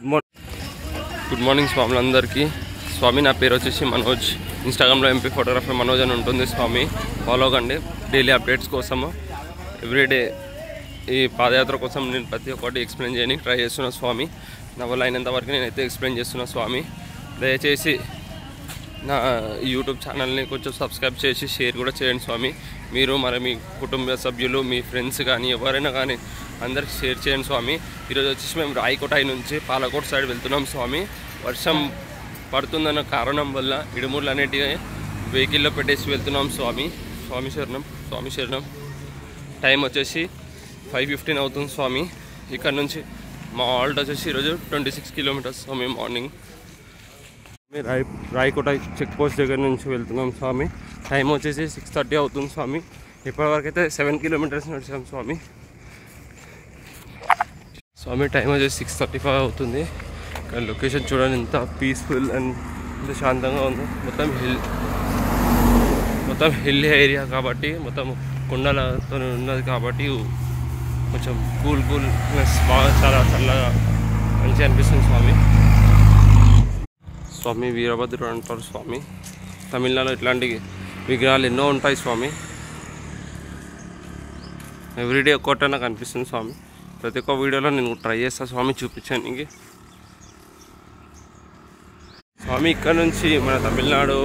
Good morning good morning స్వాములందరికీ స్వామి నా పేరు వచ్చేసి మనోజ్ ఇన్స్టాగ్రామ్లో ఎంపీ ఫోటోగ్రఫర్ మనోజ్ అని ఉంటుంది స్వామి ఫాలో కండి డైలీ అప్డేట్స్ కోసము ఎవ్రీడే ఈ పాదయాత్ర కోసం నేను ప్రతి ఒక్కటి ఎక్స్ప్లెయిన్ చేయడానికి ట్రై చేస్తున్నా స్వామి నా వల్ల అయినంత వరకు నేనైతే ఎక్స్ప్లెయిన్ చేస్తున్నా స్వామి దయచేసి నా యూట్యూబ్ ఛానల్ని కొంచెం సబ్స్క్రైబ్ చేసి షేర్ కూడా చేయండి స్వామి మీరు మరి మీ కుటుంబ సభ్యులు మీ ఫ్రెండ్స్ కానీ ఎవరైనా కానీ అందరికి షేర్ చేయండి స్వామి ఈరోజు వచ్చేసి మేము రాయకోటాయి నుంచి పాలకోట సైడ్ వెళ్తున్నాం స్వామి వర్షం పడుతుందన్న కారణం వల్ల ఇడుముళ్ళు అనేటివి వెహికల్లో పెట్టేసి వెళ్తున్నాం స్వామి స్వామి శరణం స్వామి శరణం టైం వచ్చేసి ఫైవ్ ఫిఫ్టీన్ అవుతుంది స్వామి ఇక్కడ నుంచి మా ఆల్ట్ వచ్చేసి ఈరోజు ట్వంటీ సిక్స్ కిలోమీటర్స్ స్వామి మార్నింగ్ మేము రాయ్ రాయకోట చెక్ పోస్ట్ దగ్గర నుంచి వెళ్తున్నాం స్వామి టైం వచ్చేసి సిక్స్ థర్టీ అవుతుంది స్వామి ఇప్పటివరకు అయితే సెవెన్ కిలోమీటర్స్ నడిచాం స్వామి స్వామి టైం వచ్చేసి సిక్స్ థర్టీ ఫైవ్ అవుతుంది కానీ లొకేషన్ చూడండి ఎంత పీస్ఫుల్ అండ్ ఎంత శాంతంగా ఉందో మొత్తం హిల్ మొత్తం హిల్ ఏరియా కాబట్టి మొత్తం కొండలతో ఉన్నది కాబట్టి కొంచెం కూల్ కూల్ బాగా చాలా చల్లగా మంచిగా అనిపిస్తుంది స్వామి స్వామి వీరభద్రుడు అంటారు స్వామి తమిళనాడులో ఇట్లాంటి విగ్రహాలు ఎన్నో ఉంటాయి స్వామి ఎవ్రీడే ఒక్కొక్కటైనా కనిపిస్తుంది స్వామి ప్రతి ఒక్క వీడియోలో నేను ట్రై చేస్తాను స్వామి చూపించడానికి స్వామి ఇక్కడ నుంచి మన తమిళనాడు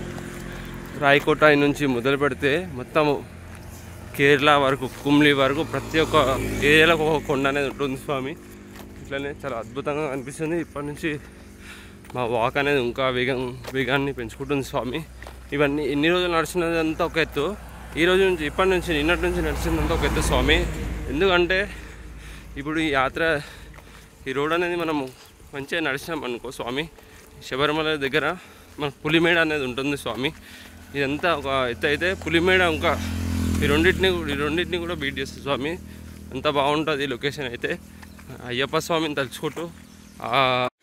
రాయకోట నుంచి మొదలు పెడితే మొత్తం కేరళ వరకు కుమ్లి వరకు ప్రతి ఒక్క ఏరియాలో ఒక కొండ అనేది ఉంటుంది స్వామి ఇట్లనే చాలా అద్భుతంగా అనిపిస్తుంది ఇప్పటి నుంచి మా వాక్ అనేది ఇంకా వేగం వేగాన్ని పెంచుకుంటుంది స్వామి ఇవన్నీ ఎన్ని రోజులు నడిచినదంతా ఒక ఎత్తు ఈ రోజు నుంచి ఇప్పటి నుంచి నిన్నటి నుంచి నడిచిందంతా ఒక ఎత్తు స్వామి ఎందుకంటే ఇప్పుడు ఈ యాత్ర ఈ రోడ్ అనేది మనం మంచిగా నడిచినాం అనుకో స్వామి శబరిమల దగ్గర మన పులిమేడ అనేది ఉంటుంది స్వామి ఇదంతా ఒక ఎత్తు అయితే పులిమేడ ఇంకా ఈ రెండింటిని ఈ రెండింటిని కూడా బీట్ చేస్తుంది స్వామి అంత బాగుంటుంది లొకేషన్ అయితే అయ్యప్ప స్వామిని తలుచుకుంటూ ఆ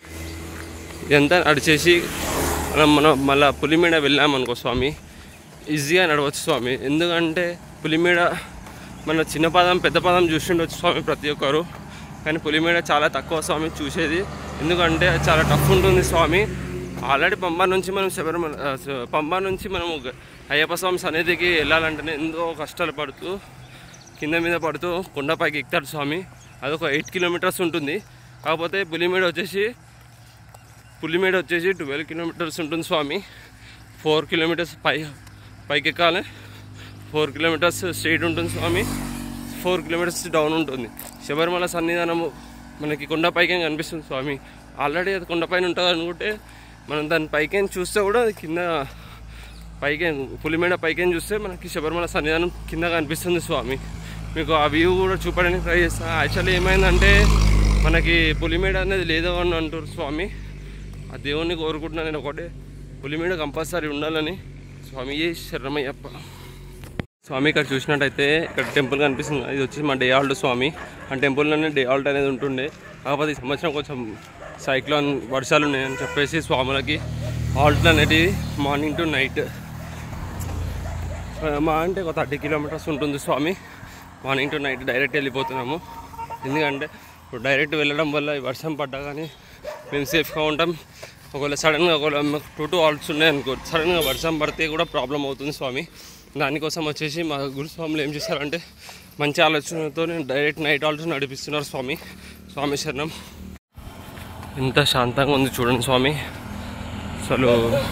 ఇదంతా నడిచేసి మనం మనం మళ్ళీ పులిమేడ వెళ్ళామనుకో స్వామి ఈజీగా నడవచ్చు స్వామి ఎందుకంటే పులిమేడ మన చిన్న పదం పెద్ద పదం చూసిండొచ్చు స్వామి ప్రతి ఒక్కరు కానీ పులిమేడ చాలా తక్కువ స్వామి చూసేది ఎందుకంటే అది చాలా టఫ్ ఉంటుంది స్వామి ఆల్రెడీ పంబా నుంచి మనం శబరిమల ఆ, స- పంబా నుంచి మనం గ- అయ్యప్ప స్వామి సన్నిధికి వెళ్ళాలంటేనే ఎంతో కష్టాలు పడుతూ కింద మీద పడుతూ కొండపైకి ఎక్కుతాడు స్వామి అదొక ఎయిట్ కిలోమీటర్స్ ఉంటుంది కాకపోతే పులిమేడ వచ్చేసి పులిమేడ వచ్చేసి ట్వెల్వ్ కిలోమీటర్స్ ఉంటుంది స్వామి ఫోర్ కిలోమీటర్స్ పై పైకి ఎక్కాలి ఫోర్ కిలోమీటర్స్ స్ట్రైట్ ఉంటుంది స్వామి ఫోర్ కిలోమీటర్స్ డౌన్ ఉంటుంది శబరిమల సన్నిధానము మనకి కొండపైకే కనిపిస్తుంది స్వామి ఆల్రెడీ అది కొండపైన ఉంటుంది అనుకుంటే మనం దాని పైకేం చూస్తే కూడా అది కింద పైకే పులిమేడ పైకేం చూస్తే మనకి శబరిమల సన్నిధానం కింద కనిపిస్తుంది స్వామి మీకు ఆ వ్యూ కూడా చూపడానికి ట్రై చేస్తా యాక్చువల్లీ ఏమైందంటే మనకి పులిమేడ అనేది లేదు అని అంటారు స్వామి ఆ దేవుణ్ణి కోరుకుంటున్నా నేను ఒకటే పులిమేడ కంపల్సరీ ఉండాలని స్వామి శరణమయ్యప్ప స్వామి ఇక్కడ చూసినట్టయితే ఇక్కడ టెంపుల్ కనిపిస్తుంది ఇది వచ్చి మా డే ఆల్ట్ స్వామి ఆ టెంపుల్లోనే డే ఆల్ట్ అనేది ఉంటుండే కాకపోతే ఈ సంవత్సరం కొంచెం సైక్లోన్ వర్షాలు ఉన్నాయని చెప్పేసి స్వాములకి ఆల్ట్ అనేటివి మార్నింగ్ టు నైట్ మా అంటే ఒక థర్టీ కిలోమీటర్స్ ఉంటుంది స్వామి మార్నింగ్ టు నైట్ డైరెక్ట్ వెళ్ళిపోతున్నాము ఎందుకంటే ఇప్పుడు డైరెక్ట్ వెళ్ళడం వల్ల ఈ వర్షం పడ్డా కానీ మేము సేఫ్గా ఉంటాం ఒకవేళ సడన్గా ఒకవేళ టూ టూ ఆల్ట్స్ ఉన్నాయి అనుకో సడన్గా వర్షం పడితే కూడా ప్రాబ్లం అవుతుంది స్వామి దానికోసం వచ్చేసి మా గురుస్వాములు ఏం చేశారంటే మంచి ఆలోచనతో డైరెక్ట్ నైట్ ఆల్ట్స్ నడిపిస్తున్నారు స్వామి స్వామి శరణం ఎంత శాంతంగా ఉంది చూడండి స్వామి అసలు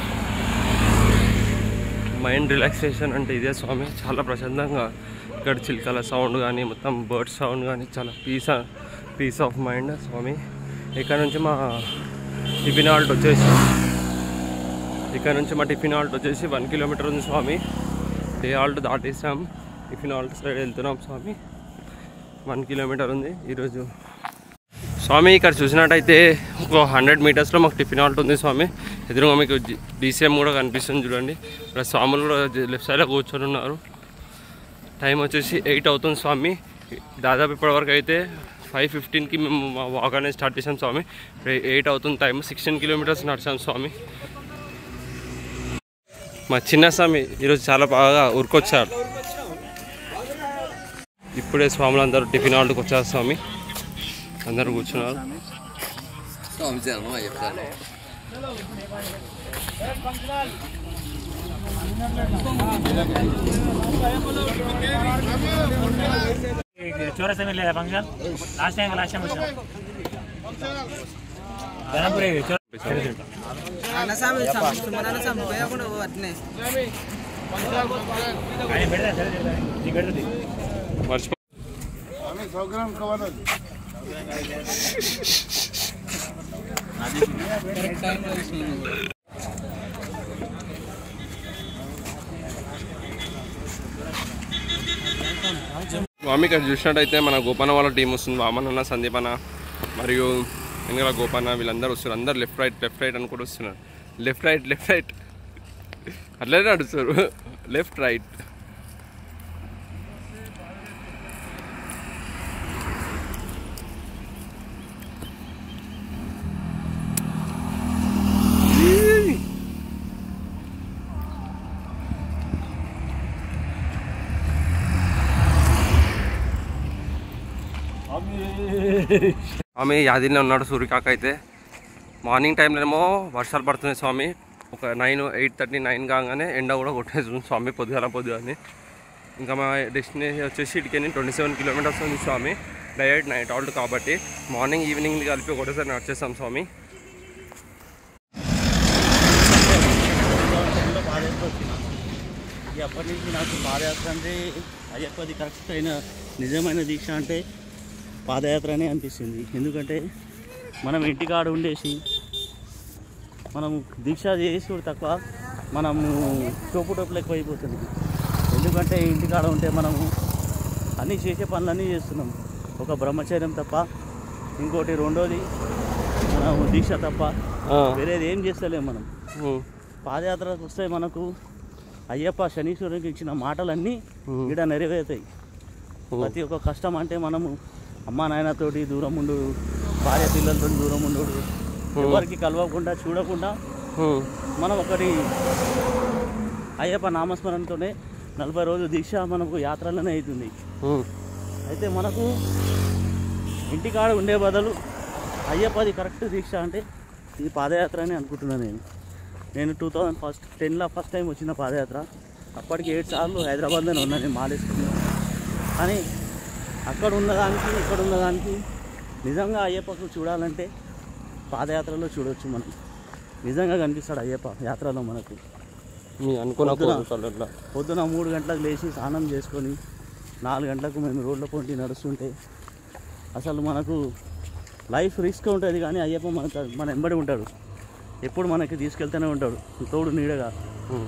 మైండ్ రిలాక్సేషన్ అంటే ఇదే స్వామి చాలా ప్రశాంతంగా ఇక్కడ చిలకల సౌండ్ కానీ మొత్తం బర్డ్ సౌండ్ కానీ చాలా పీస్ పీస్ ఆఫ్ మైండ్ స్వామి ఇక్కడ నుంచి మా టిఫిన్ హాల్ట్ వచ్చేసి ఇక్కడ నుంచి మా టిఫిన్ హాల్ట్ వచ్చేసి వన్ కిలోమీటర్ ఉంది స్వామి డే హాల్ట్ దాటేసాం టిఫిన్ హాల్ట్ సైడ్ వెళ్తున్నాం స్వామి వన్ కిలోమీటర్ ఉంది ఈరోజు స్వామి ఇక్కడ చూసినట్టయితే ఒక హండ్రెడ్ మీటర్స్లో మాకు టిఫిన్ హాల్ట్ ఉంది స్వామి ఎదురుగా మీకు డీసీఎం కూడా కనిపిస్తుంది చూడండి ఇక్కడ స్వాములు కూడా లెఫ్ట్ సైడ్లో కూర్చొని ఉన్నారు టైం వచ్చేసి ఎయిట్ అవుతుంది స్వామి దాదాపు ఇప్పటివరకు అయితే ఫైవ్ ఫిఫ్టీన్కి మేము మా వాక్ అనేది స్టార్ట్ చేసాం స్వామి ఎయిట్ అవుతుంది టైం సిక్స్టీన్ కిలోమీటర్స్ నడిచాం స్వామి మా చిన్న స్వామి ఈరోజు చాలా బాగా ఉరికొచ్చారు ఇప్పుడే స్వాములు అందరూ టిఫిన్ హాల్కి వచ్చారు స్వామి అందరూ కూర్చున్నారు స్వామి శరణం అయ్యప్ప చౌరస్తా మీద లేదా function last time last time వచ్చాం ధనంపురి అన్నస్వామి సుమన్ అన్నస్వామి పోయకుండా అట్నే ఆయన పెడతా సరే నీకు పెడుతుంది మర్చిపో స్వామి ఇక్కడ చూసినట్టయితే మన గోపన్న వాళ్ళ టీం వస్తుంది వామన్ అన్న సందీప్ అన్న మరియు వెనకాల గోపన్న వీళ్ళందరూ వస్తారు అందరు లెఫ్ట్ రైట్ లెఫ్ట్ రైట్ అని కూడా వస్తున్నారు లెఫ్ట్ రైట్ లెఫ్ట్ రైట్ అట్లనే నడుస్తారు లెఫ్ట్ రైట్ స్వామి యాదిలో ఉన్నాడు సూర్యకాక అయితే మార్నింగ్ టైంలోనేమో వర్షాలు పడుతున్నాయి స్వామి ఒక నైన్ ఎయిట్ థర్టీ నైన్ కాగానే ఎండ కూడా కొట్టేస్తుంది స్వామి పొద్దుగాల పొద్దుగాని ఇంకా మా డెస్టినేషన్ వచ్చేసి ఇటుకని ట్వంటీ సెవెన్ కిలోమీటర్స్ ఉంది స్వామి డైరెక్ట్ నైట్ అవుట్ కాబట్టి మార్నింగ్ ఈవినింగ్ కలిపి ఒకటేసారి నడిచేస్తాం స్వామి పాదయాత్ర వచ్చిన ఇక అప్పటి నుంచి నాకు పాదయాత్ర అంటే అయ్యప్పది కరెక్ట్ అయిన నిజమైన దీక్ష అంటే పాదయాత్ర అనే అనిపిస్తుంది ఎందుకంటే మనం ఇంటికాడ ఉండేసి మనం దీక్ష చేసుడు తక్కువ మనము టోపు టోపులు ఎక్కువ అయిపోతుంది ఎందుకంటే ఇంటికాడ ఉంటే మనము అన్నీ చేసే పనులన్నీ చేస్తున్నాం ఒక బ్రహ్మచర్యం తప్ప ఇంకోటి రెండోది మనం దీక్ష తప్ప వేరేది ఏం చేస్తలేం మనం ఉమ్, పాదయాత్రకు వస్తే మనకు అయ్యప్ప శనీశ్వరునికి ఇచ్చిన మాటలన్నీ ఉమ్, ఇక్కడ నెరవేరుతాయి ఉమ్, ప్రతి ఒక్క కష్టం అంటే మనము అమ్మా నాయనతోటి దూరం ఉండు భార్య పిల్లలతో దూరం ఉండు ఎవరికి కలవకుండా చూడకుండా ఉమ్, మనం ఒకటి అయ్యప్ప నామస్మరణతోనే నలభై రోజులు దీక్ష మనకు యాత్రలోనే అవుతుంది ఉమ్, అయితే మనకు ఇంటికాడ ఉండే బదులు అయ్యప్పది కరెక్ట్ దీక్ష అంటే ఇది పాదయాత్ర అని అనుకుంటున్నాను నేను నేను టూ థౌజండ్ ఫస్ట్ టెన్లో ఫస్ట్ టైం వచ్చిన పాదయాత్ర అప్పటికి ఏడు సార్లు హైదరాబాద్లోనే ఉన్నాను నేను మాలేసుకుని కానీ అక్కడ ఉన్నదానికి ఇక్కడ ఉన్నదానికి నిజంగా అయ్యప్పకు చూడాలంటే పాదయాత్రలో చూడవచ్చు మనం నిజంగా కనిపిస్తాడు అయ్యప్ప యాత్రలో మనకు మీ అనుకున్న పొద్దున. కోరికలు ఎట్లా పొద్దున మూడు గంటలకు లేచి స్నానం చేసుకొని నాలుగు గంటలకు మేము రోడ్ల పొంటి నడుస్తుంటే అసలు మనకు లైఫ్ రిస్క్ ఉంటుంది కానీ అయ్యప్ప మన మన ఎంబడి ఉంటాడు ఎప్పుడు మనకి తీసుకెళ్తూనే ఉంటాడు తోడు నీడగా ఉమ్.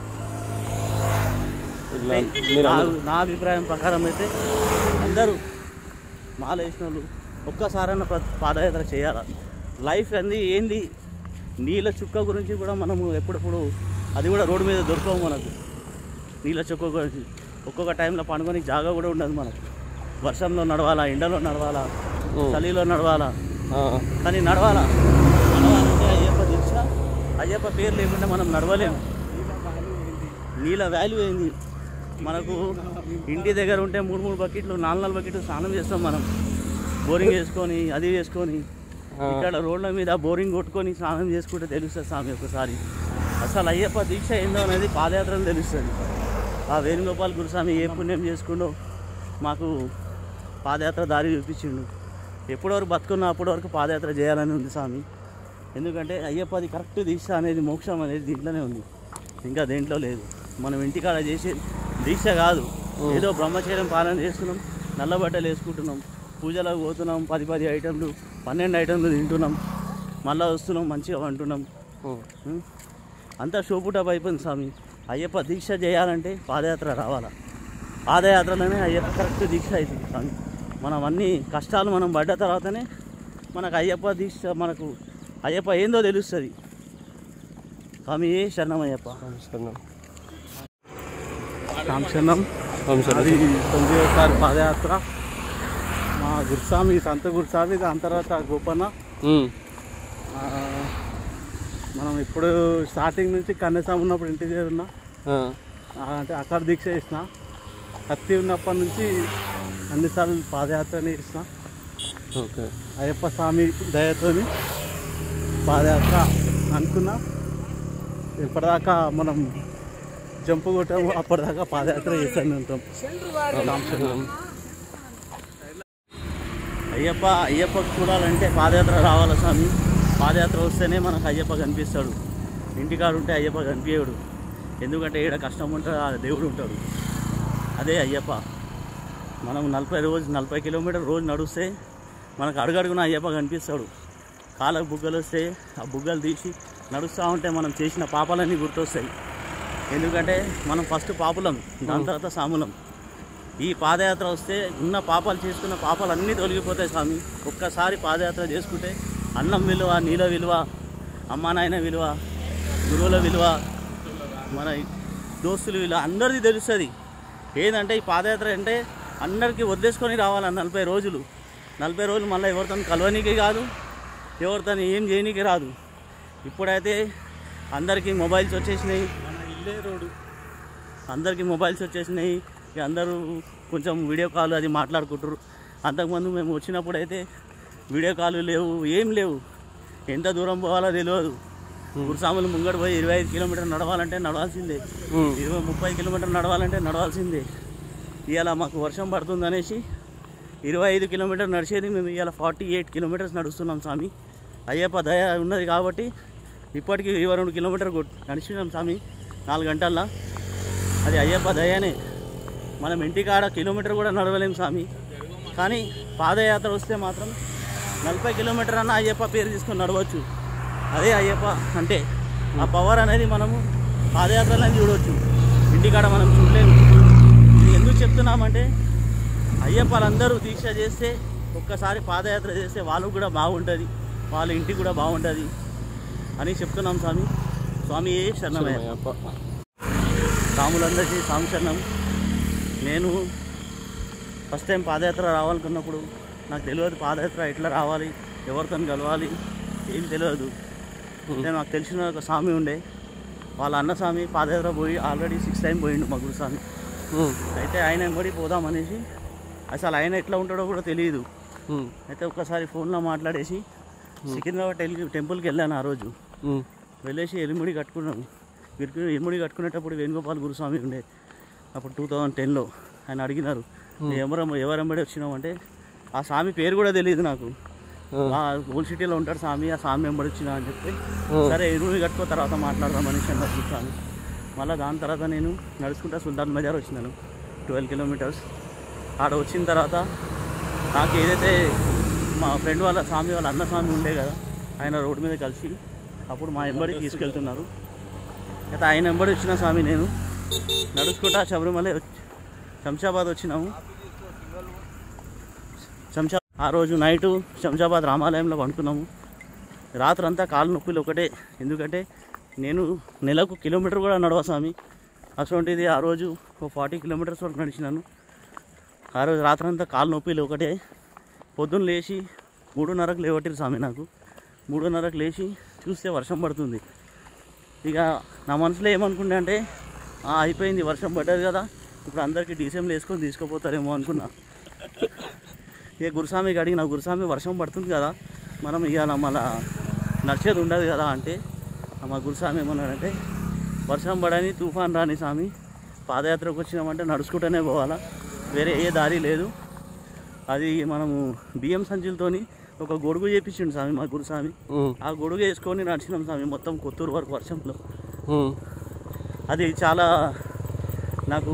ఇట్లా మీరు నా అను- నా అభిప్రాయం ప్రకారం అయితే అందరూ మాల వేసిన వాళ్ళు ఒక్కసారైనా ప్ర- పాదయాత్ర చేయాలి లైఫ్ అంది ఏంది నీళ్ళ చుక్క గురించి కూడా మనము ఎప్పుడప్పుడు అది కూడా రోడ్డు మీద దొరకవు మనకు నీళ్ళ చుక్క గురించి ఒక్కొక్క టైంలో పండుకొని జాగా కూడా ఉండదు మనకు వర్షంలో నడవాలా ఎండలో నడవాలా ఉమ్. చలిలో నడవాలా ఆ, కానీ నడవాలా నడవాలంటే అయ్యప్ప దీక్ష అయ్యప్ప పేరు లేకుండా మనం నడవలేము నీళ్ళ వాల్యూ ఏంది మనకు ఇంటి దగ్గర ఉంటే మూడు మూడు బకెట్లు నాలుగు నాలుగు బకెట్లు స్నానం చేస్తాం మనం బోరింగ్ వేసుకొని అది వేసుకొని ఆ. ఇక్కడ రోడ్ల మీద బోరింగ్ కొట్టుకొని స్నానం చేసుకుంటే తెలుస్తుంది స్వామి ఒకసారి అసలు అయ్యప్ప దీక్ష ఏందో అనేది పాదయాత్రలో తెలుస్తుంది ఆ వేణుగోపాల్ గురుస్వామి ఏ పుణ్యం చేసుకుండో మాకు పాదయాత్ర దారి చూపించిండు ఎప్పటి వరకు బతుకున్నా అప్పటి వరకు పాదయాత్ర చేయాలని ఉంది స్వామి ఎందుకంటే అయ్యప్పది కరెక్ట్ దీక్ష అనేది మోక్షం అనేది దీంట్లోనే ఉంది ఇంకా దేంట్లో లేదు మనం ఇంటికాడ చేసే దీక్ష కాదు ఏదో బ్రహ్మచర్యం పాలన చేస్తున్నాం నల్ల బట్టలు వేసుకుంటున్నాం పూజలకు పోతున్నాం పది పది ఐటెంలు పన్నెండు ఐటెంలు తింటున్నాం మళ్ళీ వస్తున్నాం మంచిగా వంటున్నాం ఉమ్. ఉం? అంతా షోపుటప్ అయిపోయింది స్వామి అయ్యప్ప దీక్ష చేయాలంటే పాదయాత్ర రావాలా పాదయాత్రలోనే అయ్యప్ప కరెక్ట్ దీక్ష అవుతుంది స్వామి మనం అన్ని కష్టాలు మనం పడ్డ తర్వాతనే మనకు అయ్యప్ప దీక్ష మనకు అయ్యప్ప ఏందో తెలుస్తుంది స్వామి ఏ శరణం అయ్యప్ప సరేనా? రామచరణం అవును సార్ అది తొమ్మిదోసారి పాదయాత్ర మా గురుస్వామి సంత గురుస్వామి దాని తర్వాత గోపన్న ఉమ్, ఆ, మనం ఇప్పుడు స్టార్టింగ్ నుంచి కన్యాస్వామి ఉన్నప్పుడు ఇంటి దగ్గర ఉన్నా ఆ, ఆ, అంటే అక్కడ దీక్ష చేసిన కత్తి ఉన్నప్పటి నుంచి అన్నిసార్లు పాదయాత్రని చేసిన ఓకే అయ్యప్ప స్వామి దయతోని పాదయాత్ర అనుకున్నా ఇప్పటిదాకా మనం జంపు కొట్టాము అప్పటిదాకా పాదయాత్ర చేస్తూనే ఉంటాం రామచంద్రం. అయ్యప్ప అయ్యప్పకు చూడాలంటే పాదయాత్ర రావాలి స్వామి పాదయాత్ర వస్తేనే మనకు అయ్యప్ప కనిపిస్తాడు ఇంటికాడు ఉంటే అయ్యప్ప కనిపించడు ఎందుకంటే ఈడ కష్టం ఉంటే ఆ దేవుడు ఉంటాడు అదే అయ్యప్ప మనం నలభై రోజు నలభై కిలోమీటర్ రోజు నడుస్తే మనకు అడుగడుగున అయ్యప్ప కనిపిస్తాడు కాళ్ళకు బుగ్గలు వస్తే ఆ బుగ్గలు తీసి నడుస్తూ ఉంటే మనం చేసిన పాపాలన్నీ గుర్తొస్తాయి ఎందుకంటే మనం ఫస్ట్ పాపులం దాని తర్వాత సాములం ఈ పాదయాత్ర వస్తే ఉన్న పాపాలు చేసుకున్న పాపాలు అన్నీ తొలగిపోతాయి స్వామి ఒక్కసారి పాదయాత్ర చేసుకుంటే అన్నం విలువ నీళ్ళ విలువ అమ్మా నాయన విలువ గురువుల విలువ మన దోస్తుల విలువ అందరిది తెలుస్తుంది ఏంటంటే ఈ పాదయాత్ర అంటే అందరికీ వదిలేసుకొని రావాలి నలభై రోజులు నలభై రోజులు మళ్ళీ ఎవరితో కలవనీకి కాదు ఎవరితో ఏం చేయనీకి రాదు ఇప్పుడైతే అందరికీ మొబైల్స్ వచ్చేసినాయి ఇల్లే రోడ్డు అందరికీ మొబైల్స్ వచ్చేసినాయి ఇక అందరూ కొంచెం వీడియో కాల్ అది మాట్లాడుకుంటారు అంతకుముందు మేము వచ్చినప్పుడు అయితే వీడియో కాల్ లేవు ఏం లేవు ఎంత దూరం పోవాలో తెలియదు గురుసాములు ముంగడు పోయి ఇరవై ఐదు కిలోమీటర్ నడవాలంటే నడవాల్సిందే ఉమ్. ఇరవై ముప్పై కిలోమీటర్ నడవాలంటే నడవాల్సిందే ఇవాళ మాకు వర్షం పడుతుంది అనేసి ఇరవై ఐదు కిలోమీటర్ నడిచేది మేము ఇవాళ ఫార్టీ ఎయిట్ కిలోమీటర్స్ నడుస్తున్నాం స్వామి అయ్యప్ప దయ ఉన్నది కాబట్టి ఇప్పటికీ ఇరవై రెండు కిలోమీటర్ కొట్- నడిచినాం స్వామి నాలుగు గంటల్లో అది అయ్యప్ప దయనే మనం ఇంటికాడ కిలోమీటర్ కూడా నడవలేం స్వామి కానీ పాదయాత్ర వస్తే మాత్రం నలభై కిలోమీటర్ అన్న అయ్యప్ప పేరు తీసుకొని నడవచ్చు అదే అయ్యప్ప అంటే ఆ పవర్ అనేది మనము పాదయాత్రలో చూడవచ్చు ఇంటికాడ మనం చూడలేము ఇది ఎందుకు చెప్తున్నామంటే అయ్యప్పలందరూ దీక్ష చేస్తే ఒక్కసారి పాదయాత్ర చేస్తే వాళ్ళకు కూడా బాగుంటుంది వాళ్ళ ఇంటికి కూడా బాగుంటుంది అని చెప్తున్నాం స్వామి స్వామి ఏ శరణమయ్య అయ్యప్ప. రాములందరికీ సాంశరణం నేను ఫస్ట్ టైం పాదయాత్ర రావాలనుకున్నప్పుడు నాకు తెలియదు పాదయాత్ర ఎట్లా రావాలి ఎవరితో కలవాలి ఏం తెలియదు నేను నాకు తెలిసిన ఒక స్వామి ఉండే వాళ్ళ అన్న స్వామి పాదయాత్ర పోయి ఆల్రెడీ సిక్స్ టైం పోయిండు మా గురు స్వామి ఉమ్. అయితే ఆయన ఎంబడి పోదామనేసి అసలు ఆయన ఎట్లా ఉంటాడో కూడా తెలియదు ఉమ్. అయితే ఒక్కసారి ఫోన్లో మాట్లాడేసి సికింద్రాబాద్ టెల్ టెంపుల్కి వెళ్ళాను ఆ రోజు ఉమ్. వెళ్ళేసి ఎలిముడి కట్టుకున్నాము వీరికి ఎలిముడి కట్టుకునేటప్పుడు వేణుగోపాల్ గురుస్వామి ఉండే అప్పుడు టూ థౌజండ్ టెన్లో ఆయన అడిగినారు ఎవరు ఎవరెంబడి వచ్చినావు అంటే ఆ స్వామి పేరు కూడా తెలియదు నాకు ఆ ఓల్డ్ సిటీలో ఉంటాడు స్వామి ఆ స్వామి వెంబడి వచ్చినా అని చెప్తే సరే ఎరువుని కట్టుకో తర్వాత మాట్లాడదాం అనేసి అన్నారు స్వామి మళ్ళీ దాని తర్వాత నేను నడుచుకుంటా సుల్తాన్ బజార్ వచ్చినాను ట్వెల్వ్ కిలోమీటర్స్ ఆడ వచ్చిన తర్వాత నాకు ఏదైతే మా ఫ్రెండ్ వాళ్ళ స్వామి వాళ్ళ అన్న స్వామి ఉండే కదా ఆయన రోడ్డు మీద కలిసి అప్పుడు మా ఎంబడి తీసుకెళ్తున్నారు అయితే ఆయన ఎంబడి వచ్చిన స్వామి నేను నడుచుకుంటా శబరిమల వచ్చి శంషాబాద్ వచ్చినాము శంషా ఆ రోజు నైటు శంషాబాద్ రామాలయంలో పండుకున్నాము రాత్రంతా కాలు నొప్పులు ఒకటే ఎందుకంటే నేను నెలకు కిలోమీటర్ కూడా నడవ స్వామి అటువంటిది ఆ రోజు ఒక ఫార్టీ కిలోమీటర్స్ వరకు నడిచినాను ఆ రోజు రాత్రంతా కాలు నొప్పిలు ఒకటే పొద్దున్న లేచి మూడున్నరకు లేవట్టిరు స్వామి నాకు మూడున్నరకు లేచి చూస్తే వర్షం పడుతుంది ఇక నా మనసులో ఏమనుకుంటే అంటే "ఆ, అయిపోయింది వర్షం పడ్డది కదా ఇప్పుడు అందరికీ డీసెంలు వేసుకొని తీసుకుపోతారేమో అనుకున్నా ఇక గురుస్వామికి అడిగిన గురుస్వామి వర్షం పడుతుంది కదా మనం ఇవాళ మళ్ళా నడిచేది ఉండదు కదా అంటే మా గురుస్వామి ఏమన్నాడంటే వర్షం పడని తుఫాన్ రాని స్వామి పాదయాత్రకు వచ్చినామంటే నడుచుకుంటూనే పోవాలా వేరే ఏ దారి లేదు అది మనము బియ్యం సంచులతోని ఒక గొడుగు చేపించిండు స్వామి మా గురుస్వామి ఉమ్. ఆ గొడుగు వేసుకొని నడిచినాం స్వామి మొత్తం కొత్తూరు వరకు వర్షంలో ఉమ్. అది చాలా నాకు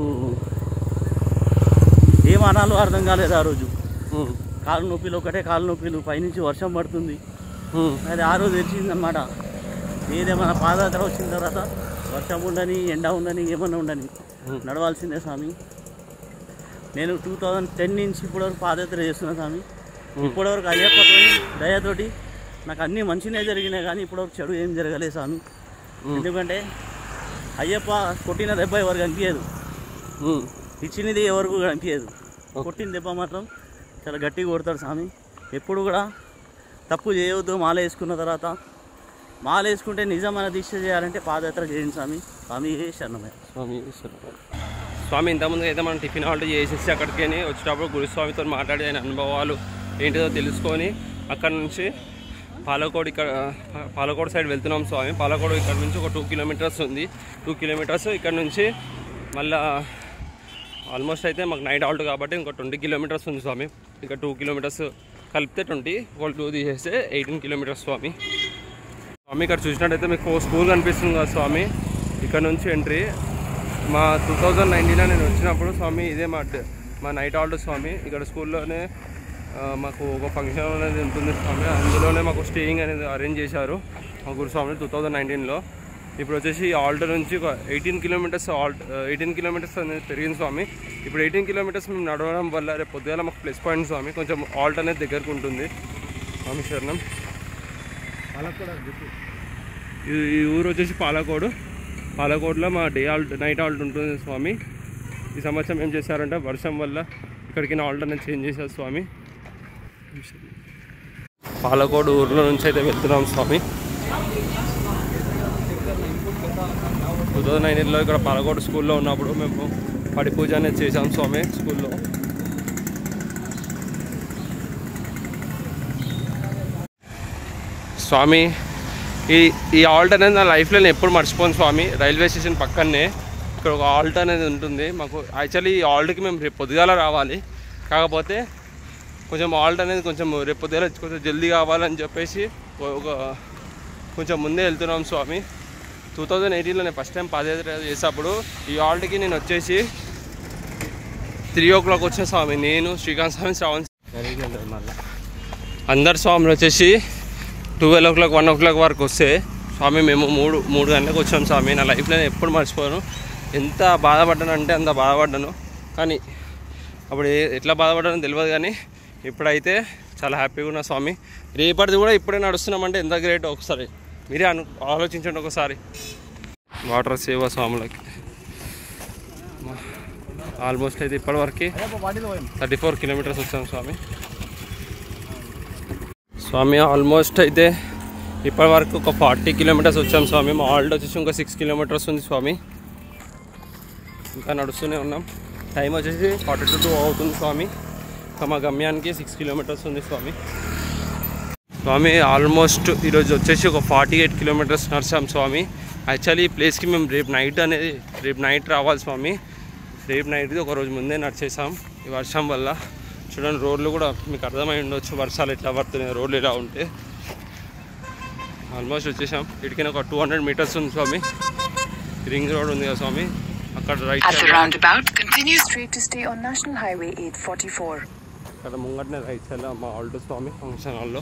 ఏం అనాలో అర్థం కాలేదు ఆ రోజు ఉమ్. కాలు నొప్పిలు ఒకటే కాలు నొప్పిలు పైనుంచి వర్షం పడుతుంది ఉమ్. అది ఆ రోజు తెలిసిందన్నమాట ఏదేమన్నా పాదయాత్ర వచ్చిన తర్వాత వర్షం ఉండని ఎండ ఉండని ఏమన్నా ఉండని నడవాల్సిందే స్వామి నేను టూ థౌజండ్ టెన్ నుంచి ఇప్పటివరకు పాదయాత్ర చేస్తున్నా స్వామి ఇప్పటివరకు అయ్యప్పతో దయతోటి నాకు అన్నీ మంచినే జరిగినాయి కానీ ఇప్పటివరకు చెడు ఏం జరగలేదు స్వామి ఎందుకంటే అయ్యప్ప కొట్టిన దెబ్బ ఎవరు కనిపించదు ఉమ్. ఇచ్చినది ఎవరికి కనిపించదు కొట్టిన దెబ్బ మాత్రం చాలా గట్టిగా కొడతాడు స్వామి ఎప్పుడు కూడా తప్పు చేయవద్దు మాల వేసుకున్న తర్వాత మాల వేసుకుంటే నిజమైన దీక్ష చేయాలంటే పాదయాత్ర చేయండి స్వామి స్వామి ఏ శరణమే స్వామి ఈశ్వర. స్వామి ఇంతకుముందు అయితే మనం టిఫిన్ ఆర్డర్ చేసేసి అక్కడికి వచ్చేటప్పుడు గురుస్వామితో మాట్లాడి ఆయన అనుభవాలు ఏంటిదో తెలుసుకొని అక్కడ నుంచి పాలకోడు ఇక్కడ పాలకోడు సైడ్ వెళ్తున్నాం స్వామి పాలకోడు ఇక్కడ నుంచి ఒక టూ కిలోమీటర్స్ ఉంది టూ కిలోమీటర్స్ ఇక్కడ నుంచి మళ్ళా ఆల్మోస్ట్ అయితే మాకు నైట్ ఆల్ట్ కాబట్టి ఇంకో ట్వంటీ కిలోమీటర్స్ ఉంది స్వామి ఇంకా టూ కిలోమీటర్స్ కలిపితే ట్వంటీ ఒక టూ తీసేస్తే ఎయిటీన్ కిలోమీటర్స్ స్వామి స్వామి ఇక్కడ చూసినట్టయితే మీకు స్కూల్ కనిపిస్తుంది కదా స్వామి ఇక్కడ నుంచి ఎంట్రీ మా టూ థౌజండ్ నైన్టీన్లో నేను వచ్చినప్పుడు స్వామి ఇదే మా డ- మా నైట్ ఆల్ట్ స్వామి ఇక్కడ స్కూల్లోనే ఆ, మాకు ఒక ఫంక్షన్ అనేది ఉంటుంది స్వామి అందులోనే మాకు స్టేయింగ్ అనేది అరేంజ్ చేశారు మా గురుస్వామి టూ థౌజండ్ నైన్టీన్లో ఇప్పుడు వచ్చేసి ఆల్ట్ నుంచి ఒక eighteen kilometres halt eighteen kilometres అనేది పెరిగింది స్వామి ఇప్పుడు ఎయిటీన్ కిలోమీటర్స్ మేము నడవడం వల్ల రేపు పొద్దుగాల మాకు ప్లస్ పాయింట్ స్వామి కొంచెం ఆల్ట్ అనేది దగ్గరకు ఉంటుంది స్వామి శరణం ఈ ఈ ఊరు వచ్చేసి పాలకోడు పాలకోడులో మా డే ఆల్ట్ నైట్ ఆల్ట్ ఉంటుంది స్వామి ఈ సంవత్సరం ఏం చేశారంటే వర్షం వల్ల ఇక్కడికి ఆల్ట్ అనేది చేంజ్ చేశారు స్వామి పాలకోడు ఊర్లో నుంచి అయితే వెళ్తున్నాం స్వామి టూ థౌజండ్ నైన్టీన్లో ఇక్కడ పాలకోడు స్కూల్లో ఉన్నప్పుడు మేము పడి పూజ అనేది చేసాం స్వామి స్కూల్లో స్వామి ఈ ఈ ఆల్ట్ అనేది నా లైఫ్లో నేను ఎప్పుడు మర్చిపోను స్వామి రైల్వే స్టేషన్ పక్కనే ఇక్కడ ఒక ఆల్ట్ అనేది ఉంటుంది మాకు యాక్చువల్లీ ఈ ఆల్ట్కి మేము రేపు పొద్దుగాల రావాలి కాకపోతే కొంచెం ఆల్ట్ అనేది కొంచెం రేపు పొద్దుగాల కొంచెం జల్దీ కావాలని చెప్పేసి ఒక- ఒక కొంచెం ముందే వెళ్తున్నాం స్వామి టూ థౌజండ్ ఎయిటీన్లో నేను ఫస్ట్ టైం పాదయాత్ర చేసేటప్పుడు ఈ ఆల్ట్కి నేను వచ్చేసి త్రీ ఓ క్లాక్ వచ్చిన స్వామి నేను శ్రీకాంత్ స్వామి శ్రావణ్ అందరు స్వాములు వచ్చేసి twelve o'clock one o'clock వరకు వస్తే స్వామి మేము మూడు మూడు గంటలకు వచ్చాం స్వామి నా లైఫ్లో నేను ఎప్పుడు మర్చిపోను ఎంత బాధపడ్డాను అంటే అంత బాధపడ్డాను కానీ అప్పుడు ఏ- ఎట్లా బాధపడ్డానో తెలియదు కానీ ఇప్పుడైతే చాలా హ్యాపీగా ఉన్నా స్వామి రేపటిది కూడా ఇప్పుడే నడుస్తున్నామంటే ఎంత గ్రేట్ ఒకసారి మీరే అను ఆలోచించండి ఒకసారి వాటర్ సేవ స్వాములకి ఆల్మోస్ట్ అయితే ఇప్పటివరకు థర్టీ ఫోర్ కిలోమీటర్స్ వచ్చాం స్వామి స్వామి ఆల్మోస్ట్ అయితే ఇప్పటి వరకు ఒక ఫార్టీ కిలోమీటర్స్ వచ్చాం స్వామి మా ఆల్ట్ వచ్చేసి ఇంకా సిక్స్ కిలోమీటర్స్ ఉంది స్వామి ఇంకా నడుస్తూనే ఉన్నాం టైం వచ్చేసి ఫార్టీ టు టూ అవుతుంది స్వామి ఇంకా మా గమ్యానికి సిక్స్ కిలోమీటర్స్ ఉంది స్వామి స్వామి ఆల్మోస్ట్ ఈరోజు వచ్చేసి ఒక ఫార్టీ ఎయిట్ కిలోమీటర్స్ నడిచాం స్వామి యాక్చువల్లీ ఈ ప్లేస్కి మేము రేపు నైట్ అనేది రేపు నైట్ రావాలి స్వామి రేపు నైట్ది ఒక రోజు ముందే నడిచేసాం ఈ వర్షం వల్ల చూడండి రోడ్లు కూడా మీకు అర్థమై ఉండొచ్చు వర్షాలు ఎట్లా పడుతున్నాయి రోడ్లు ఎలా ఉంటే ఆల్మోస్ట్ వచ్చేసాం ఇటుకైనా ఒక టూ హండ్రెడ్ మీటర్స్ ఉంది స్వామి రింగ్ రోడ్ ఉంది కదా స్వామి అక్కడ right At the roundabout, continue straight to stay on National Highway 844. అక్కడ ముంగటనే రైట్ సైడ్ మా ఆల్టో స్వామి ఫంక్షన్ హాల్లో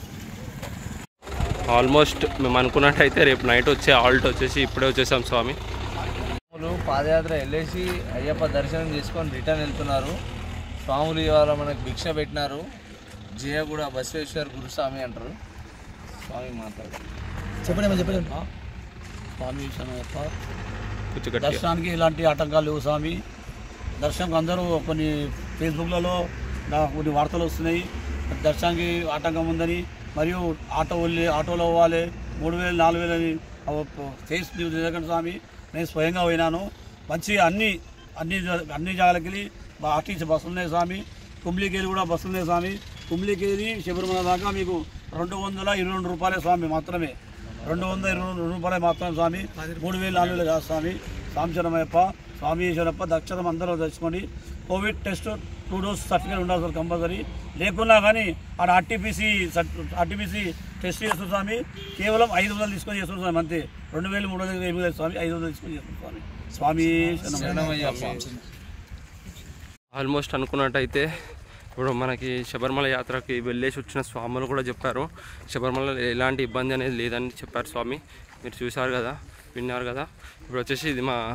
ఆల్మోస్ట్ మేము అనుకున్నట్టయితే రేపు నైట్ వచ్చే ఆల్ట్ వచ్చేసి ఇప్పుడే వచ్చేసాం స్వామి స్వాములు పాదయాత్ర వెళ్ళేసి అయ్యప్ప దర్శనం చేసుకొని రిటర్న్ వెళ్తున్నారు స్వాములు ఇవాళ మనకు భిక్ష పెట్టినారు జయగూడ బసవేశ్వర్ గురుస్వామి అంటారు స్వామి మాట్లాడు చెప్పండి చెప్పండి స్వామి శనగప్ప కొంచెం గట్టిగా దర్శనానికి ఎలాంటి ఆటంకాలు లేవు స్వామి దర్శనంకి అందరూ కొన్ని ఫేస్బుక్లలో నాకు కొన్ని వార్తలు వస్తున్నాయి దర్శనానికి ఆటంకం ఉందని మరియు ఆటో వెళ్ళి ఆటోలో పోవాలి మూడు వేలు నాలుగు వేలు అని ఫేస్ న్యూస్ ఎందుకంటే స్వామి నేను స్వయంగా పోయినాను మంచి అన్ని అన్ని జా- అన్ని జాగాలకి వెళ్ళి ఆర్టీసీ బస్సులు ఉన్నాయి స్వామి కుంబ్లీకేరి కూడా బస్సులు ఉన్నాయి స్వామి కుంబ్లీకేరి శబరిమల దాకా మీకు రెండు వందల ఇరవై రెండు రూపాయలే స్వామి మాత్రమే రెండు వందల ఇరవై రెండు రూపాయలే మాత్రమే స్వామి మూడు వేలు నాలుగు వేలు కాదు స్వామి సాంశనమయ్యప్ప స్వామి ఈశ్వరప్ప దక్షిణం అందరూ తెచ్చుకోండి covid test two dose certificate ఉండాలి సార్ కంపల్సరీ లేకున్నా కానీ ఆడ ఆర్టీపీసీ ఆర్టీపీసీ టెస్ట్ చేస్తుంది స్వామి కేవలం ఐదు వందలు తీసుకొని చేస్తుంది స్వామి అంతే రెండు వేలు మూడు వందలు ఏమి లేదు స్వామి ఐదు వందలు తీసుకొని చేస్తుంది స్వామి స్వామి శరణమయ్యప్ప. శరణమయ్యప్ప ఆల్మోస్ట్ అనుకున్నట్టయితే ఇప్పుడు మనకి శబరిమల యాత్రకి వెళ్ళేసి వచ్చిన స్వాములు కూడా చెప్పారు శబరిమల ఎలాంటి ఇబ్బంది అనేది లేదని చెప్పారు స్వామి మీరు చూశారు కదా విన్నారు కదా ఇప్పుడు వచ్చేసి ఇది మా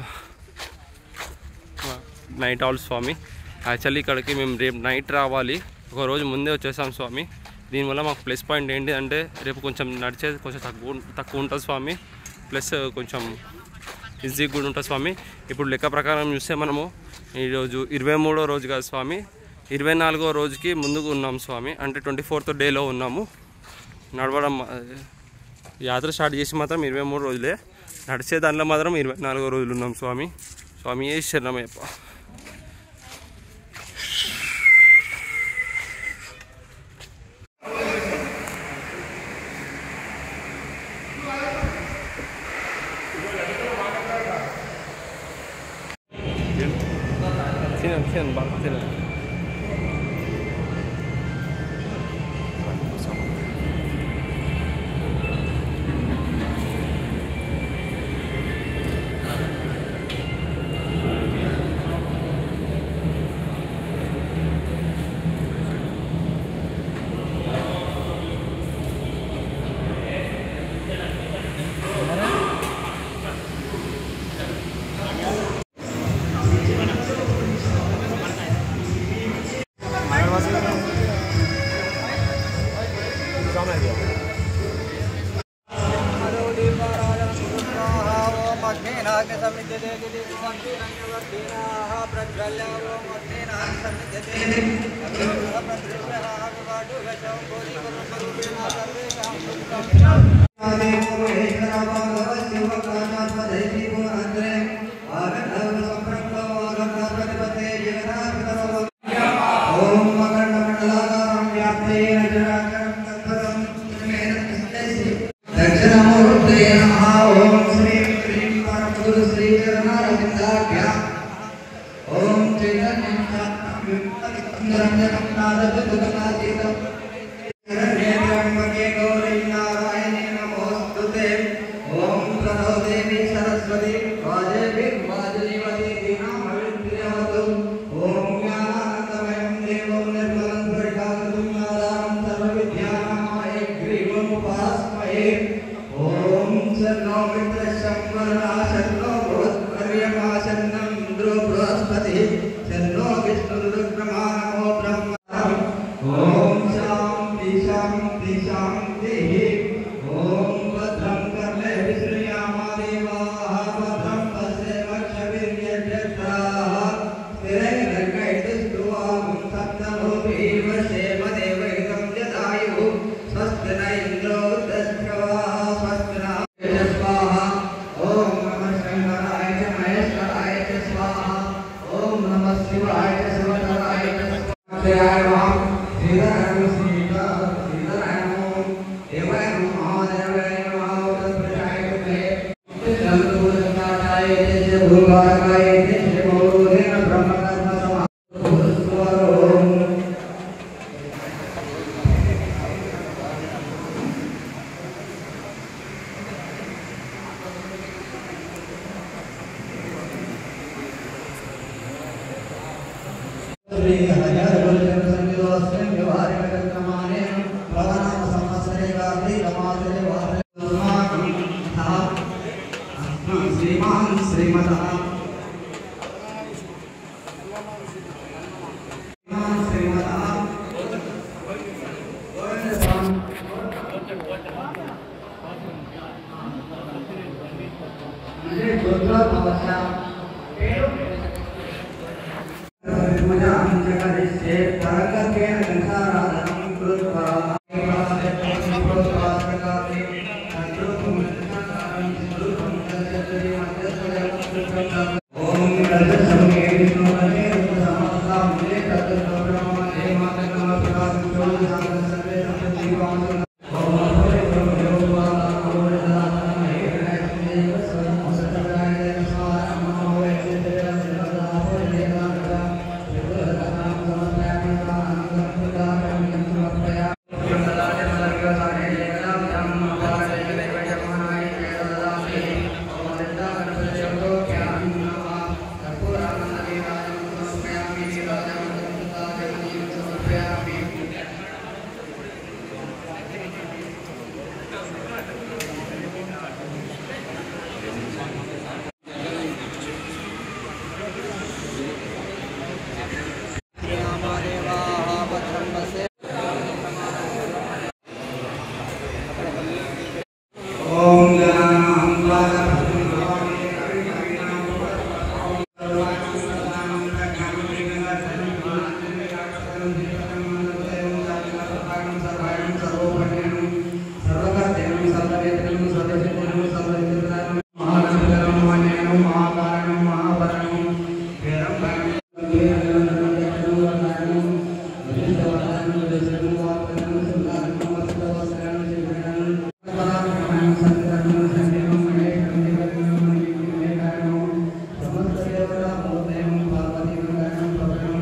మా నైట్ ఆల్ స్వామి యాక్చువల్లీ ఇక్కడికి మేము రేపు నైట్ రావాలి ఒక రోజు ముందే వచ్చేసాం స్వామి దీనివల్ల మాకు ప్లస్ పాయింట్ ఏంటి అంటే రేపు కొంచెం నడిచేది కొంచెం తక్కువ తక్కువ ఉంటుంది స్వామి ప్లస్ కొంచెం ఈజీ కూడా ఉంటుంది స్వామి ఇప్పుడు లెక్క ప్రకారం చూస్తే మనము ఈరోజు ఇరవై మూడో రోజు కాదు స్వామి ఇరవై నాలుగో రోజుకి ముందుకు ఉన్నాం స్వామి అంటే ట్వంటీ ఫోర్త్ డేలో ఉన్నాము నడవడం ఆ, యాత్ర స్టార్ట్ చేసి మాత్రం ఇరవై మూడు రోజులే నడిచే దాంట్లో మాత్రం ఇరవై నాలుగో రోజులు ఉన్నాం స్వామి స్వామి ఏ శరణమయ్యప్ప Kasihan banget sila. దక్షిణమూర్తే నమః ఓం శ్రీం క్రీం పరమగురు శ్రీ చరణారవిందాభ్య ఓం చైతన్యం నిరంజనం నాదదుగనాతీతం శరణ్యేత్రమ్యకే గౌరీ నారాయణే నమోస్తుతే ఓం ప్రణో దేవి సరస్వతి వాజేభి వాజనీవతి దీనామవిత్రియవతు ఓం జ్ఞానానందమయం దేవం నిర్మలం దుర్గాగతం నారాయణం సర్వవిద్యానామాయ గ్రీవముపాస్మయే ఓం సన్నో మిత్రశంవరనా సన్నో భవత్పర్యమా సన్నం ఇంద్రో బృహస్పతి సన్నో విష్ణురుద్రమా నమో బ్రహ్మ ఓం శాంతి శాంతి శాంతి ఓం భద్రం కర్ణే విశ్రయామా దేవాః భద్రం పశ్యేమక్షవిర్యజత్రాः స్థిరైర్గైర్దుష్టువాగుం సప్తభూమిర్వశేమ దేవైకం యదాయుः స్వస్తి న ఇంద్రో వృద్ధశ్రవాः స్వస్తి న స్వాహా ఓం నమః శంకరాయ చ మహేశ్వరాయ చ స్వాహా ఓం నమః శివాయ చ శివధరాయ చ స్వాహాయ నమః శ్రీధరాయ శ్రీధర శ్రీధరాయ నమః దేవాయ నమః మహాదేవాయ నమః ఉదప్రజాయ తే చంద్రభూషణాయ చ భూభారకాయ చ మౌరేణ బ్రహ్మకర్మ సమాస్వరం శ్రీ హజార గురుజన సంయోస్మిన్ వ్యవహారిక కర్మానే భవనామ సంవత్సరే కార్తీక మాసే వారే అస్మాకం సహ అస్మా శ్రీమాన్ శ్రీమతః శ్రీమాన్ శ్రీమతః मुझे गुरुद्वारा तपस्या पूजां च करिष्ये तरङ्गकेन कंसाराधनं कृत्वा ॐ रजसंगे विष्णुपदे समस्ता मुले तत्त्व ब्रह्म हे माता नमः प्रकाशं चोदशांत सर्वे संप्रदीपांसु ॐ हरे ब्रह्म योगा नमो ॐ गणानां సమస్త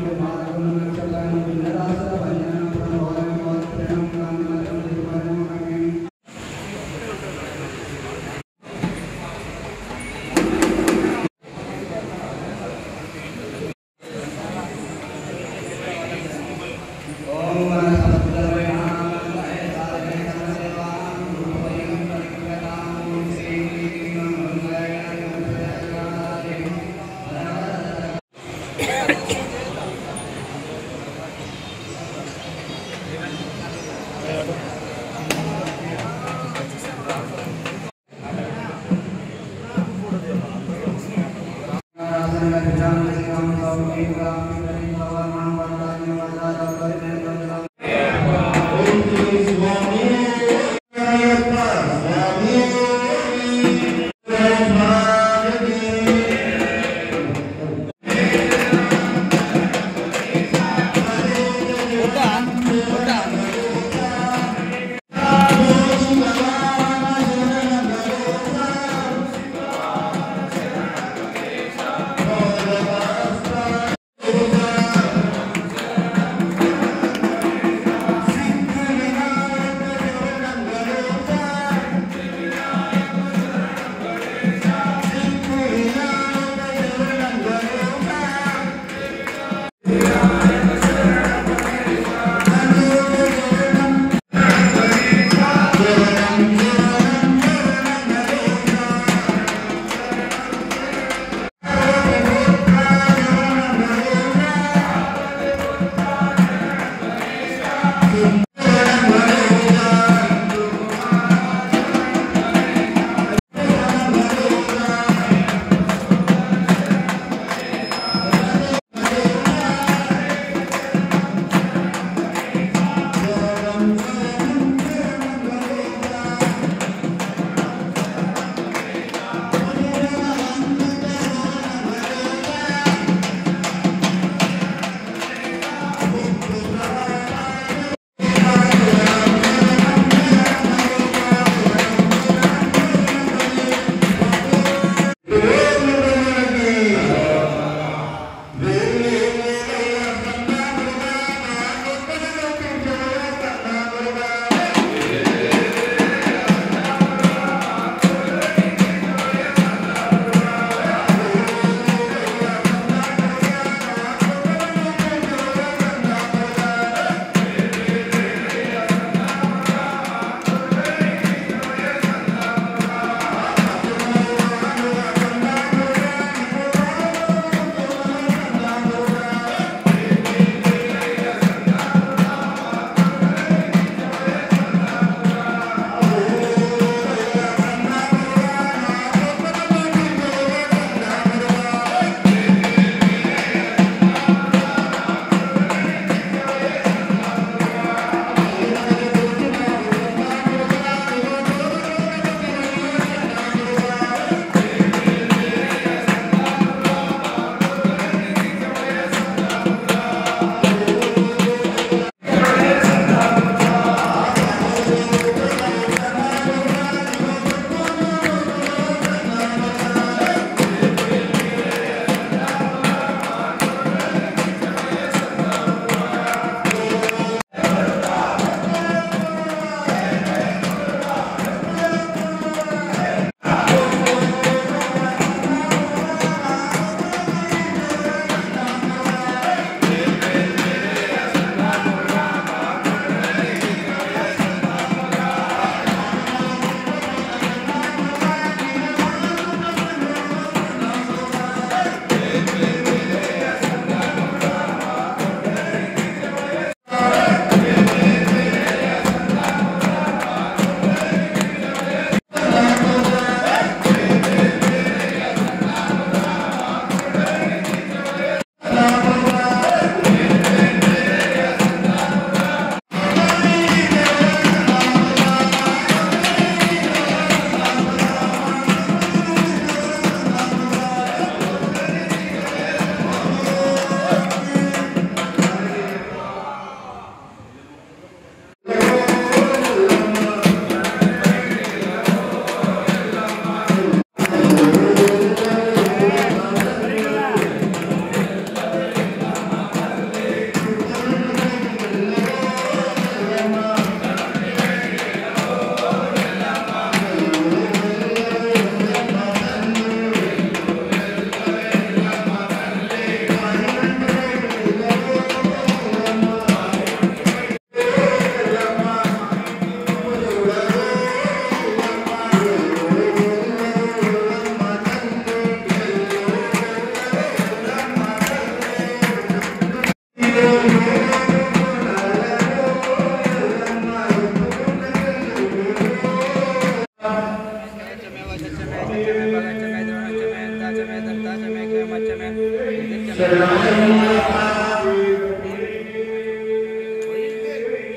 శ్రీ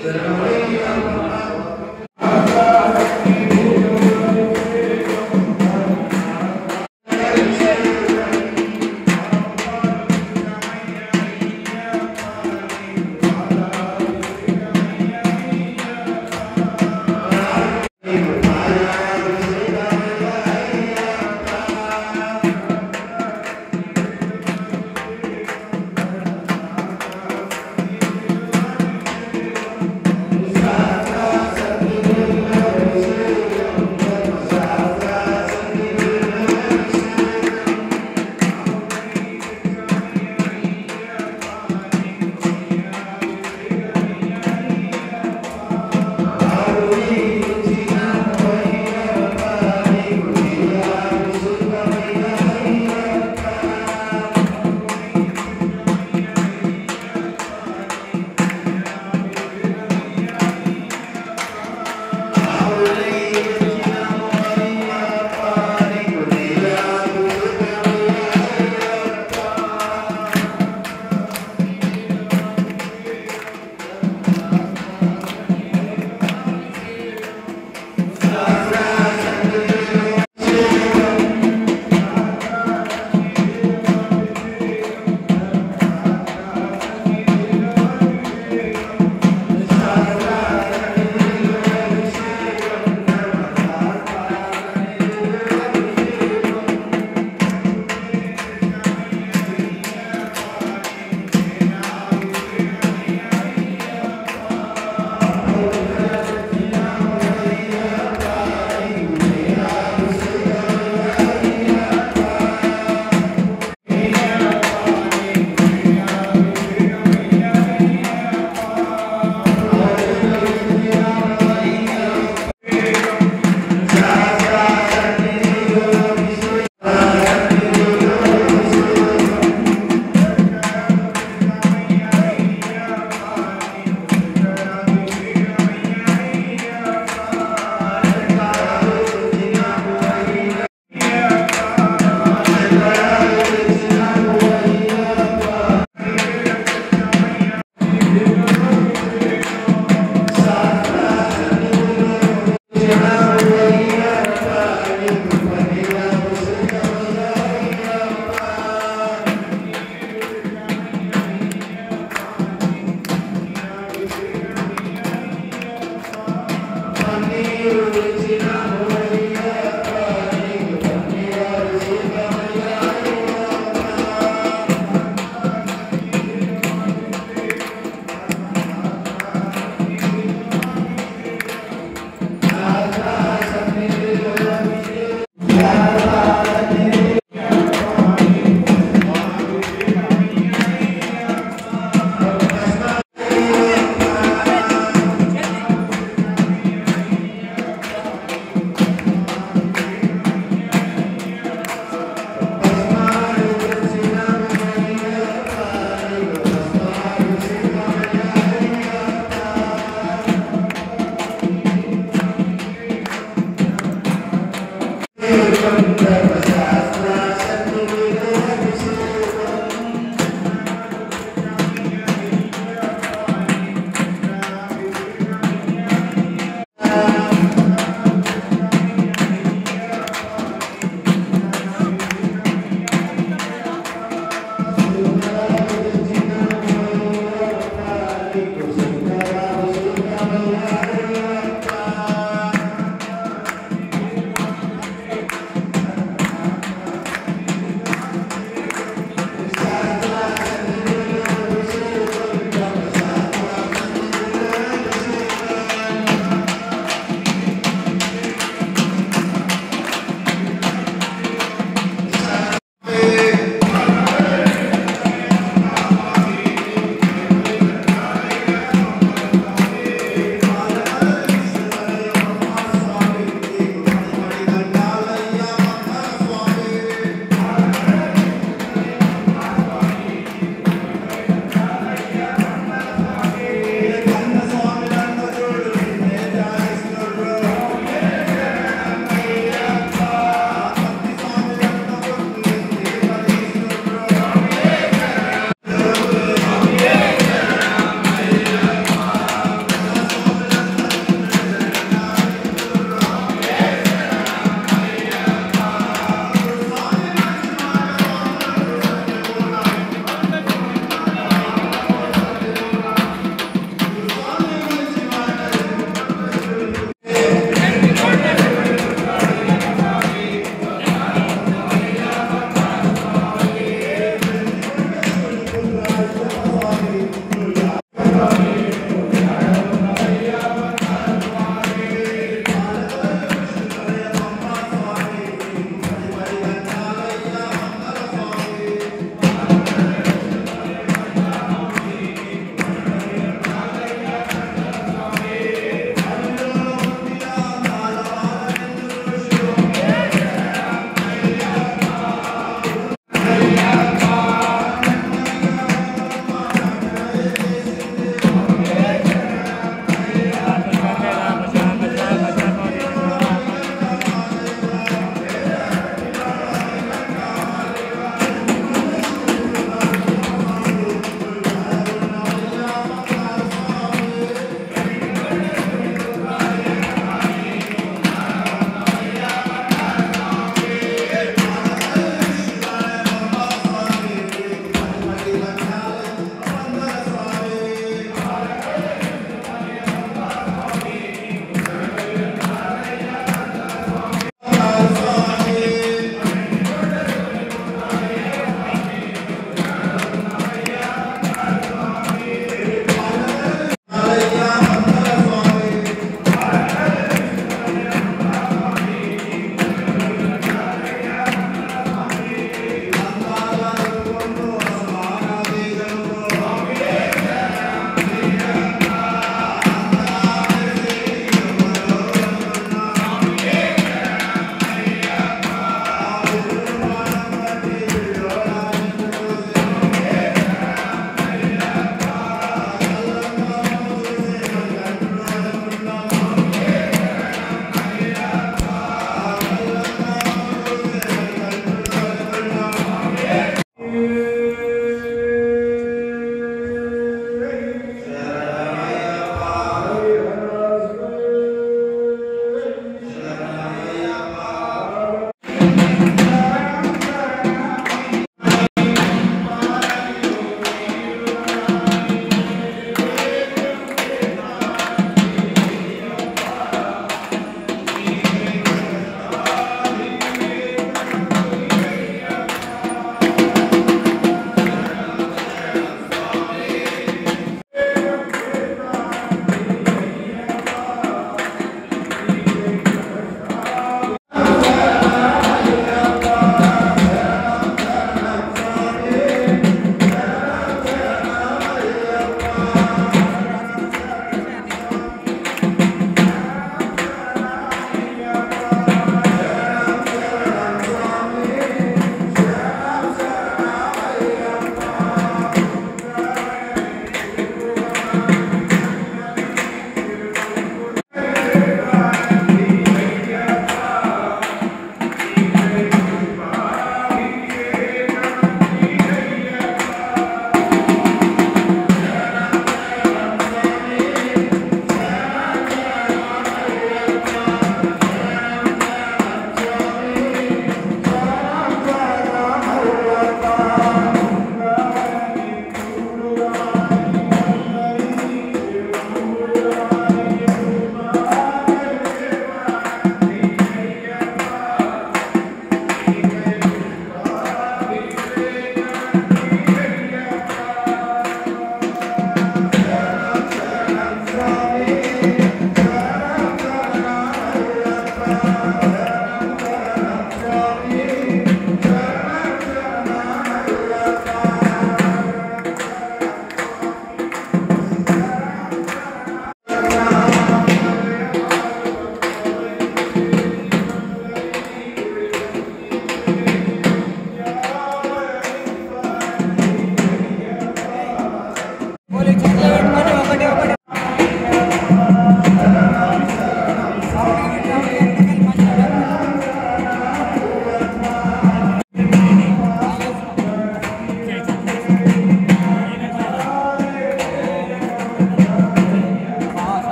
ఆ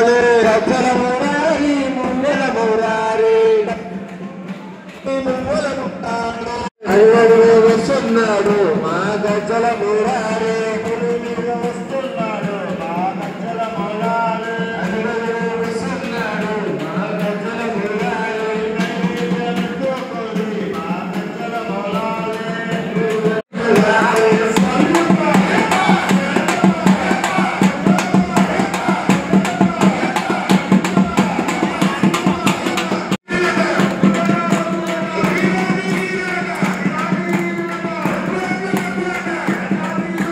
వస్తున్నాడు రచ్చల మురారి ముంగల మురారి ముంగల ముట్టాడు అయ్యడుగు వస్తున్నాడు మా గజ్జల మురారి పులిమిగా వస్తున్నాడు మా గజ్జల మురారి అయ్యడుగు వస్తున్నాడు మా గజ్జల మురారి మా గజ్జల శ్రీ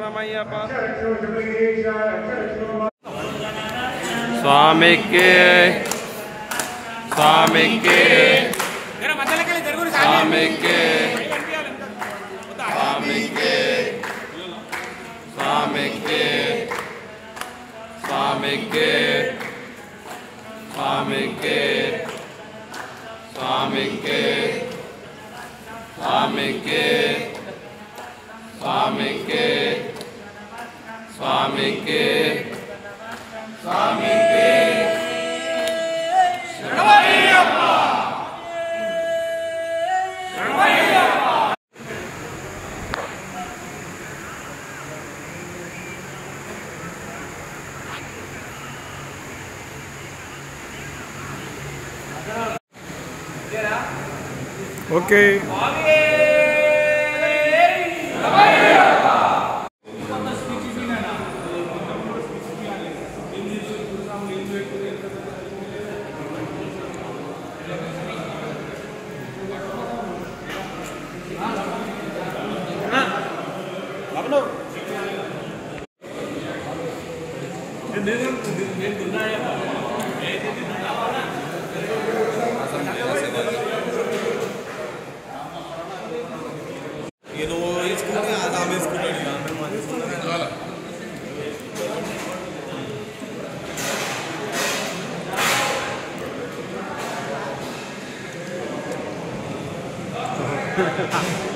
శరణమయ్యప్ప స్వామికి స్వామికి స్వామికి స్వామికి స్వామికి స్వామికి స్వామికి స్వామికి స్వామికి స్వామికి స్వామికి స్వామికి ఓకే ఆ